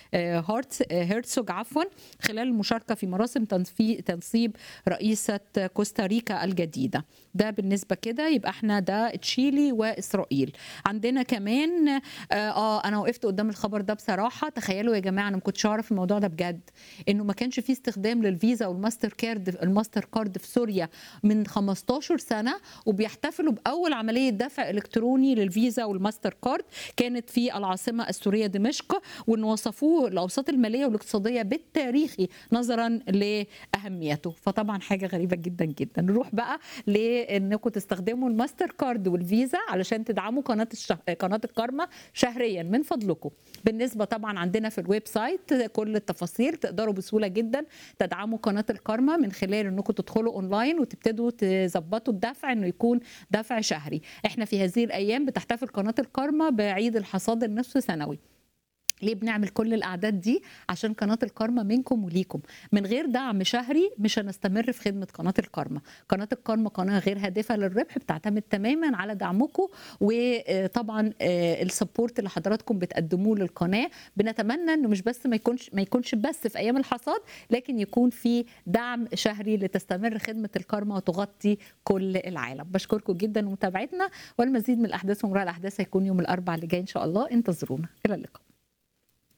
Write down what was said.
هارتس هيرتسوج عفوا خلال المشاركه في مراسم تنفي- تنصيب رئيسه كوستاريكا الجديده ده بالنسبه كده يبقى احنا ده تشيلي واسرائيل عندنا كمان اه آه، انا وقفت قدام الخبر ده بصراحه تخيلوا يا جماعه انا ما كنتش اعرف الموضوع ده بجد انه ما كانش فيه استخدام للفيزا والماستر كارد الماستر كارد في سوريا من 15 سنه وبيحتفلوا باول عمليه دفع الكتروني للفيزا والماستر كارد كانت في العاصمه السوريه دمشق وان وصفوه الاوساط الماليه والاقتصاديه بالتاريخي نظرا لاهميته فطبعا حاجه غريبه جدا جدا نروح بقى لانكم تستخدموا الماستر كارد والفيزا علشان تدعموا قناه الشه... قناه الكارما شهريا من فضلكم بالنسبه طبعا عندنا في الويب سايت كل التفاصيل تقدروا بسهوله جدا تدعموا قناه الكارما من خلال انكم تدخلوا اونلاين وتبتدوا تظبطوا الدفع انه يكون دفع شهري احنا في هذه الايام بتحتفل قناه الكارما بعيد الحصاد النصف سنوي ليه بنعمل كل الاعداد دي عشان قناه الكارما منكم وليكم من غير دعم شهري مش هنستمر في خدمه قناه الكارما قناه الكارما قناه غير هادفه للربح بتعتمد تماما على دعمكم وطبعا السبورت اللي حضراتكم بتقدموه للقناه بنتمنى انه مش بس ما يكونش ما يكونش بس في ايام الحصاد لكن يكون في دعم شهري لتستمر خدمه الكارما وتغطي كل العالم بشكركم جدا لمتابعتنا والمزيد من الاحداث ومراء الاحداث هيكون يوم الاربعاء اللي جاي ان شاء الله انتظرونا الى اللقاء